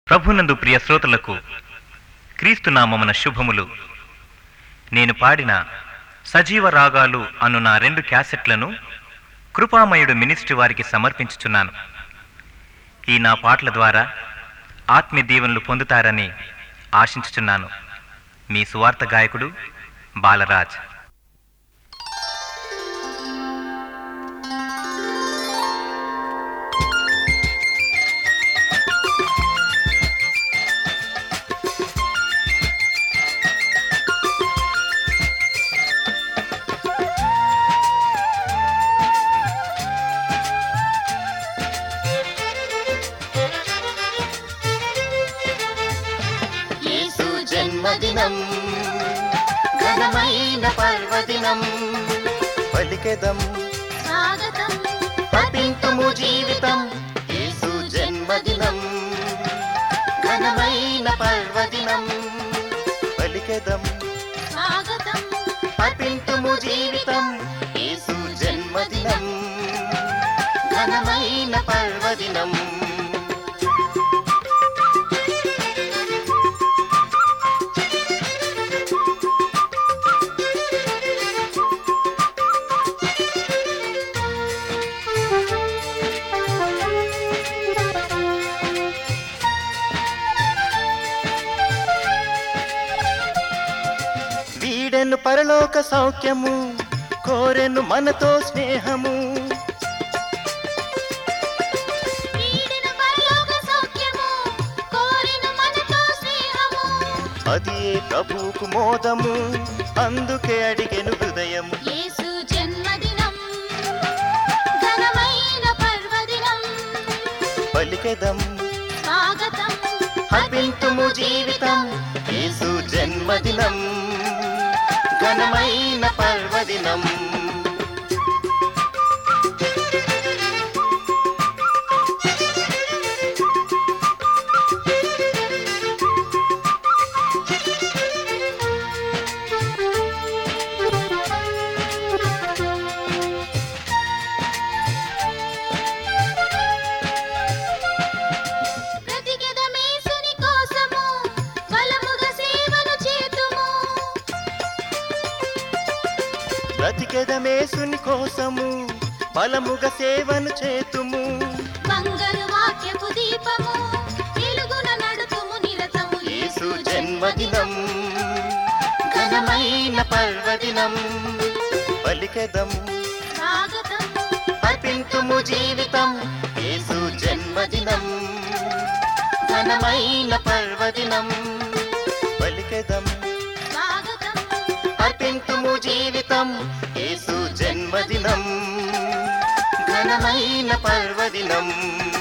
ప్రభునందు ప్రియ శ్రోతలకు క్రీస్తు నామమున శుభములు నేను పాడిన సజీవ రాగాలు అను నా రెండు క్యాసెట్లను కృపామయుడు మినిస్ట్రీ వారికి సమర్పించుచున్నాను ఈ నా పాటల ద్వారా ఆత్మీయ దీవెనలు పొందుతారని ఆశించుచున్నాను మీ సువార్త గాయకుడు బాలరాజ్ యేసు జన్మదినం ఘనమైన పర్వదినం పలికెదం స్వాగతం పఠింతుము జీవితం యేసు జన్మదినం ఘనమైన పర్వదినం పలికెదం స్వాగతం పఠింతుము జీవితం యేసు జన్మదినం ఘనమైన పర్వదినం వీడెను పరలోక సౌఖ్యము కోరెను మనతో స్నేహము వీడిన పరలోక సౌఖ్యము కోరిన మనతో స్నేహము అది ఏ ప్రభువుకు మోదము అందుకే అడిగెను హృదయము యేసు జన్మదినం ఘనమైన పర్వదినం పలికెదం స్వాగతం హర్పింతుము జీవితం యేసు జన్మదినం ఘనమైన పర్వదినం బ్రతికెదమేసుని కోసము బలముగా సేవను చేతుము బ్రతికెదమేసుని కోసము బలముగా సేవను చేతుము బంగారు వాక్యపు దీపము వెలుగున నడుతుము నిరతము యేసు జన్మదినం ఘనమైన పర్వదినం పలికెదం స్వాగతం అర్పింతుము జీవితం యేసు జన్మదినం ఘనమైన పర్వదినం పలికెదం స్వాగతం అర్పింతుము జీవితం యేసు జన్మదినం ఘనమైన పర్వదినం